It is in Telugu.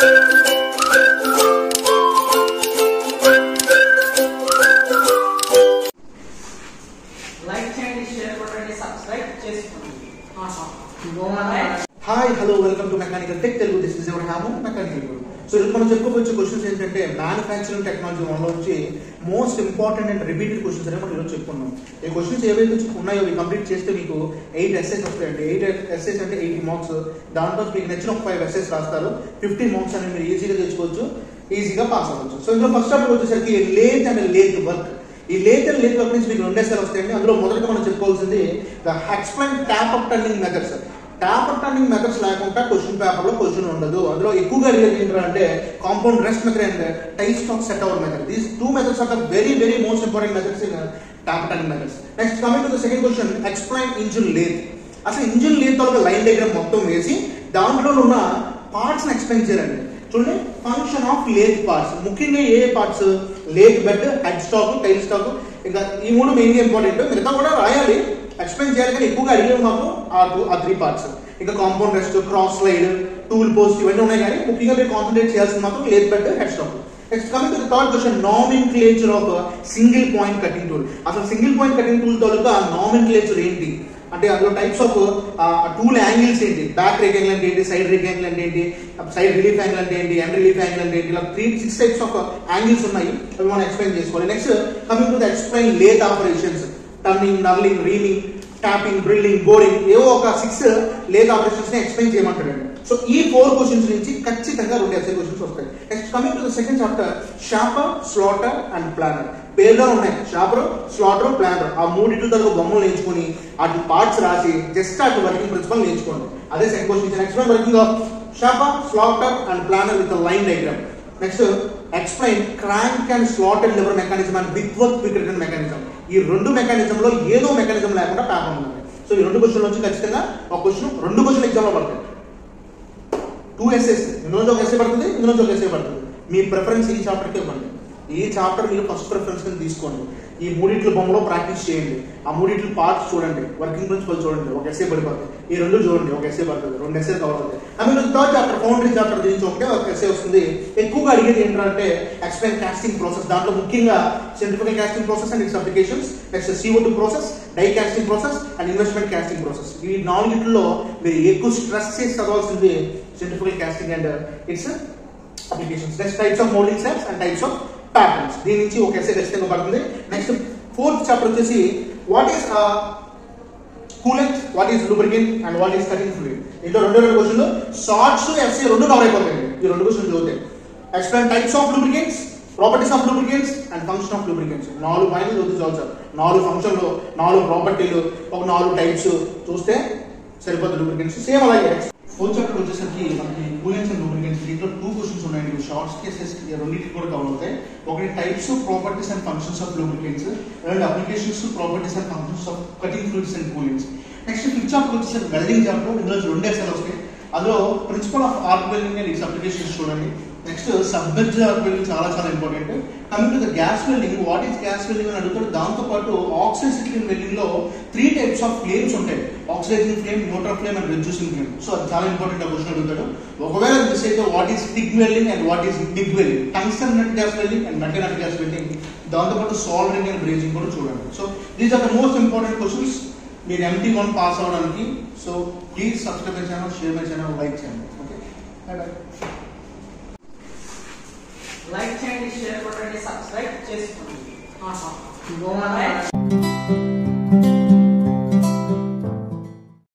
లైక్ చేయండి షేర్ కొట్టండి సబ్స్క్రైబ్ చేసుకోండి ఆహా. బాగున్నాయి. Hi hello welcome to mechanical tech Telugu this is ఎవర్ హ్యాము మెకానికల్ గురు సో ఇది మనం చెప్పుకోవచ్చు క్వశ్చన్స్ ఏంటంటే మ్యానుఫ్యాక్చరింగ్ టెక్నాలజీ వన్లో వచ్చి most important and repeated questions అనేవి మనం ఈరోజు చెప్పుకున్నాం ఈ క్వశ్చన్స్ ఏవైతే ఉన్నాయో అవి కంప్లీట్ చేస్తే మీకు ఎయిట్ ఎస్ఎస్ వస్తాయండి ఎయిట్ ఎస్ఎస్ అంటే ఎయిటీ మార్క్స్ దాంట్లో మీకు నచ్చిన ఒక ఫైవ్ ఎస్ఎస్ రాస్తారు ఫిఫ్టీన్ మార్క్స్ అనేవి మీరు ఈజీగా తెచ్చుకోవచ్చు ఈజీగా పాస్ అవ్వచ్చు సో ఇందులో ఫస్ట్ టాపిక్ వచ్చేసరికి లేత్ అండ్ లేత్ వర్క్ ఈ లేత్ అండ్ లేత్ వర్క్ నుంచి మీకు రెండు ఎస్ఎల్ వస్తాయండి అందులో మొదటగా మనం చెప్పుకోవాల్సింది the explain taper turning methods taper turning methods లేకుండా క్వశ్చన్ పేపర్ లో క్వశ్చన్ ఉండదు అందులో ఎక్కువగా రిలేట్ ఏంటంటే compound rest method and tailstock offset over method these two methods are the very very most important methods in taper turning methods next coming to the second question explain engine lathe అసలు ఇంజిన్ లేత్ తాలూకా లైన్ డయాగ్రామ్ మొత్తం వేసి దాంట్లో ఉన్న పార్ట్స్ ఎక్స్ప్లెయిన్ చేయాలండి చూడండి ఫంక్షన్ ఆఫ్ లేత్ పార్ట్స్ ముఖ్యంగా ఏ parts lathe bed headstock tailstock ఇంకా ఈ మూడు మెయిన్గా ఇంపార్టెంట్ మిగతా కూడా రాయాలి ఎక్స్ప్లెయిన్ చేయాలి కానీ ఎక్కువగా అడిగేవి మాకు ఆ టూ ఆ త్రీ పార్ట్స్ ఇంకా compound rest cross slide tool post ఇవన్నీ ఉన్నాయి కానీ ముఖ్యంగా మీరు కాన్సన్ట్రేట్ చేయాల్సింది మాత్రం lathe bed headstock next coming to the third question nomenclature of single point cutting tool అసలు సింగిల్ పాయింట్ కటింగ్ టూల్ తాలూకా నామిన్క్లేచర్ ఏంటి అంటే అందులో టైప్స్ ఆఫ్ టూల్ యాంగిల్స్ ఏంటి బ్యాక్ రేక్ యాంగిల్ అంటే ఏంటి సైడ్ రేక్ యాంగిల్ అంటే ఏంటి సైడ్ రిలీఫ్ యాంగిల్ అంటే ఏంటి ఎండ్ రిలీఫ్ యాంగిల్ అంటే ఏంటి ఇలా three six types of angles ఉన్నాయి అవి మనం ఎక్స్ప్లెయిన్ చేసుకోవాలి next coming to the explain lathe operations turning knurling reaming tapping drilling boring ఏవో ఒక సిక్స్ లేత్ ఆపరేషన్స్ ని ఎక్స్ప్లెయిన్ చేయమంటాడండి సో ఈ ఫోర్ క్వశ్చన్స్ నుంచి ఖచ్చితంగా రెండు ఎస్ఏ క్వశ్చన్స్ వస్తాయి next coming to the second chapter shaper slotter and planer పేర్లో ఉన్నాయి షాపర్ స్లాటర్ ప్లానర్ ఆ మూడింటి తరకు బొమ్మలు నేర్చుకుని వాటి పార్ట్స్ రాసి జస్ట్ అటు వర్కింగ్ ప్రిన్సిపల్ నేర్చుకోండి అదే second question next one working of shaper slotter and planer with line diagram next explain crank and slot and lever mechanism and Whitworth quick return mechanism ఈ రెండు మెకానిజం లో ఏదో మెకానిజం లేకుండా పేపర్ ఉంది సో ఈ రెండు క్వశ్చన్ నుంచి ఖచ్చితంగా ఒక క్వశ్చన్ రెండు క్వశ్చన్ ఎగ్జామ్ లో పడతాయి టూ ఎస్ఎస్ ఇందులో ఒక ఎస్ఏ పడుతుంది ఇందులో ఒక ఎస్ఏ పడుతుంది మీ ప్రిఫరెన్స్ ఈ చాప్టర్కి ఇవ్వండి ఈ చాప్టర్ మీరు ఫస్ట్ ప్రిఫరెన్స్ కింద తీసుకోండి ఈ మూడిట్ల బొమ్మలో ప్రాక్టీస్ చేయండి ఆ మూడిట్ల పార్ట్స్ చూడండి వర్కింగ్ ప్రిన్సిపల్ చూడండి ఒక ఎస్ఏ పడిపోతుంది ఈ రెండు చూడండి ఒక ఎస్ఏ పడుతుంది రెండు ఎస్ఏ కవర్ అవుతుంది I mean third chapter foundry chapter గురించి ఒకటే ఒక ఎస్ఏ వస్తుంది ఎక్కువగా అడిగేది ఏంటంటే ఎక్స్ప్లెయిన్ కాస్టింగ్ ప్రాసెస్ దాంట్లో ముఖ్యంగా centrifugal casting process and its applications next C O two process die casting process and investment casting process ఈ నాలుగిట్లో మీరు ఎక్కువ స్ట్రెస్ చేసి చదవాల్సింది centrifugal casting and its applications next types of moulding steps and types of patterns దీని నుంచి ఒక ఎస్ఏ ఖచ్చితంగా పడుతుంది నెక్స్ట్ ఫోర్త్ చాప్టర్ వచ్చేసి what is coolant what is lubricant and what is cutting fluid ఇంట్లో రెండు రెండు క్వశ్చన్లు షార్ట్స్ ఎస్ఏ రెండు కవర్ అయిపోతాయి ఈ రెండు క్వశ్చన్ చదివితే explain types of lubricants properties of lubricants and function of lubricants నాలుగు పాయింట్లు చదివి చాలు సార్ నాలుగు ఫంక్షన్లు నాలుగు ప్రాపర్టీలు ఒక నాలుగు టైప్స్ చూస్తే సరిపోతుంది లూబ్రికెంట్స్ సేమ్ అలాగే ఫోర్త్ చాప్టర్ వచ్చేసరికి మనకి కూలెంట్స్ అండ్ లూబ్రికెంట్స్ దీంట్లో టూ క్వశ్చన్స్ ఉన్నాయండి షార్ట్స్ కేసెస్ రెండింటికి కూడా కవర్ అవుతాయి ఒకటి types properties and functions of lubricants రెండు applications properties and functions of cutting fluids and coolings next fifth chapter వచ్చేసరికి వెల్డింగ్ చాప్టర్ ఇందులో రెండు ఎస్ఎల్ వస్తాయి అందులో principle of arc welding and its applications చూడండి నెక్స్ట్ సబ్మెర్జ్ ఆర్క్ వెల్డింగ్ చాలా చాలా important coming to the gas welding what is gas welding అని అడుగుతాడు దాంతో పాటు ఆక్సిడైజింగ్ వెల్డింగ్ లో త్రీ టైప్స్ ఆఫ్ ఫ్లేమ్స్ ఉంటాయి oxidising flame neutral flame and reducing flame so అది చాలా ఇంపార్టెంట్ క్వశ్చన్ అడుగుతాడు ఒకవేళ మిస్ అయితే what is TIG welding and what is బిగ్ welding tungsten inert gas welding and metal inert gas welding దాంతో పాటు సాల్డరింగ్ అండ్ బ్రేజింగ్ కూడా చూడండి so these are the most important questions మీరు ఎంటీ వన్ పాస్ అవ్వడానికి so please subscribe my channel share my channel like చేయండి ఓకే బై బై లైక్ చేయండి షేర్ కొట్టండి సబ్స్క్రైబ్ చేసుకోండి ఆహా. బాగున్నాయి.